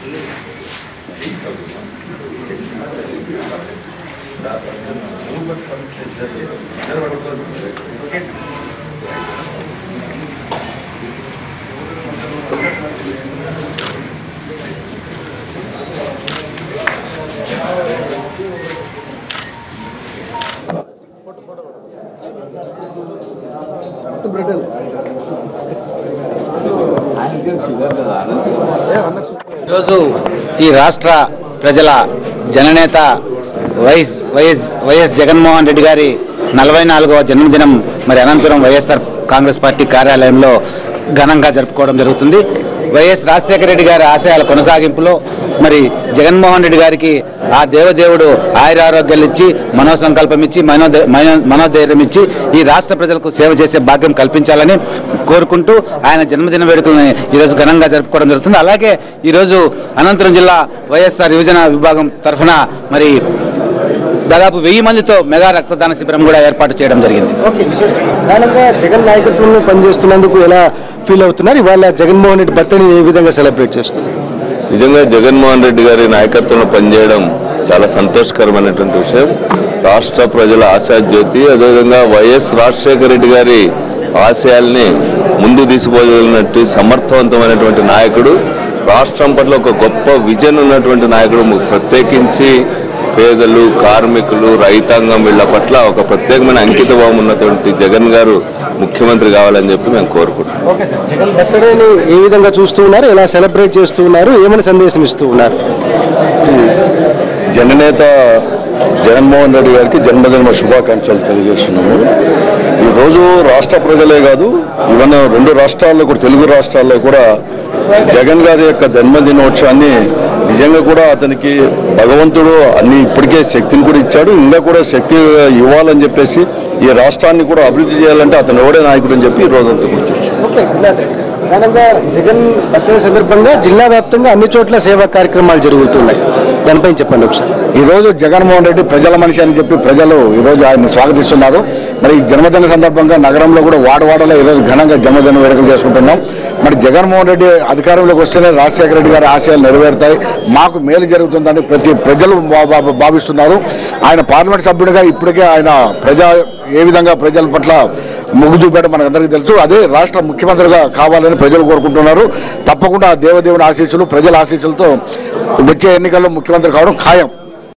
ఈరోజు ఈ రాష్ట్ర ప్రజల జననేత YS YS YS Jaganmohan Reddy గారి నలభై నాలుగవ జన్మదినం మరి అనంతరం వైఎస్ఆర్ కాంగ్రెస్ పార్టీ కార్యాలయంలో ఘనంగా జరుపుకోవడం జరుగుతుంది వైఎస్ రాజశేఖర రెడ్డి గారి ఆశయాల కొనసాగింపులో మరి జగన్మోహన్ రెడ్డి గారికి ఆ దేవదేవుడు ఆయురారోగ్యాలు ఇచ్చి మనోసంకల్పం ఇచ్చి మనోధై- మనో- మనోధైర్యం ఇచ్చి ఈ రాష్ట్ర ప్రజలకు సేవ చేసే భాగ్యం కల్పించాలని కోరుకుంటూ ఆయన జన్మదిన వేడుకలను ఈరోజు ఘనంగా జరుపుకోవడం జరుగుతుంది అలాగే ఈరోజు అనంతపురం జిల్లా వైఎస్ఆర్ యువజన విభాగం తరఫున మరి దాదాపు వెయ్యి మందితో మెగా రక్తదాన శిబిరం కూడా ఏర్పాటు చేయడం జరిగింది ఓకే విశేషం ప్రధానంగా జగన్ నాయకత్వంలో పనిచేస్తున్నందుకు ఎలా ఫీల్ అవుతున్నారు ఇవాళ జగన్మోహన్ రెడ్డి బర్త్డేని ఏ విధంగా సెలబ్రేట్ చేస్తున్నారు నిజంగా జగన్మోహన్ రెడ్డి గారి నాయకత్వంలో పనిచేయడం చాలా సంతోషకరమైనటువంటి విషయం రాష్ట్ర ప్రజల ఆశాజ్యోతి అదేవిధంగా వైఎస్ రాజశేఖర రెడ్డి గారి ఆశయాల్ని ముందు తీసుకోగలిగినట్టు సమర్థవంతమైనటువంటి నాయకుడు రాష్ట్రం పట్ల ఒక గొప్ప విజన్ ఉన్నటువంటి నాయకుడు ము- ప్రత్యేకించి పేదలు కార్మికులు రైతాంగం వీళ్ళ పట్ల ఒక ప్రత్యేకమైన అంకిత భావం ఉన్నటువంటి జగన్ గారు ముఖ్యమంత్రి కావాలని చెప్పి మేము కోరుకుంటున్నాం ఓకే సార్ జగన్ బర్త్డేని ఏ విధంగా చూస్తూ ఉన్నారు ఎలా సెలబ్రేట్ చేస్తూ ఉన్నారు ఏమైనా సందేశం ఇస్తూ ఉన్నారు జననేత జగన్మోహన్ రెడ్డి గారికి జన్మదిన శుభాకాంక్షలు తెలియజేస్తున్నాము ఈరోజు రాష్ట్ర ప్రజలే కాదు ఈవెన్ రెండు రాష్ట్రాల్లో కూడా తెలుగు రాష్ట్రాల్లో కూడా జగన్ గారి యొక్క జన్మదినోత్సవాన్ని నిజంగా కూడా అతనికి భగవంతుడు అన్ని ఇప్పటికే శక్తిని కూడా ఇచ్చాడు ఇంకా కూడా శక్తి ఇవ్వాలని చెప్పేసి ఈ రాష్ట్రాన్ని కూడా అభివృద్ధి చేయాలంటే అతను ఎవడే నాయకుడు అని చెప్పి ఈ రోజంతా కూడా చూస్తున్నాం ఓకే ప్రధానంగా జగన్ బర్త్డే సందర్భంగా జిల్లా వ్యాప్తంగా అన్ని చోట్ల సేవా కార్యక్రమాలు జరుగుతున్నాయి దానిపై చెప్పండి ఒకసారి ఈ రోజు జగన్మోహన్ రెడ్డి ప్రజల మనిషి అని చెప్పి ప్రజలు ఈ రోజు ఆయన్ని స్వాగతిస్తున్నారు మరి ఈ జన్మదిన సందర్భంగా నగరంలో కూడా వాడవాడలో ఈ రోజు ఘనంగా జన్మదిన వేడుకలు చేసుకుంటున్నాం మరి జగన్మోహన్ రెడ్డి అధికారంలోకి వస్తేనే రాజశేఖర రెడ్డి గారి ఆశయాలు నెరవేరుతాయి మాకు మేలు జరుగుతుందని ప్రతి ప్రజలు భా- భా- భావిస్తున్నారు ఆయన పార్లమెంట్ సభ్యుడిగా ఇప్పటికే ఆయన ప్రజా ఏ విధంగా ప్రజల పట్ల మొగ్గు చూపాడో మనకు అందరికీ తెలుసు అదే రాష్ట్ర ముఖ్యమంత్రిగా కావాలని ప్రజలు కోరుకుంటున్నారు తప్పకుండా ఆ దేవదేవుని ఆశీస్సులు ప్రజల ఆశీస్సులతో వచ్చే ఎన్నికల్లో ముఖ్యమంత్రి కావడం ఖాయం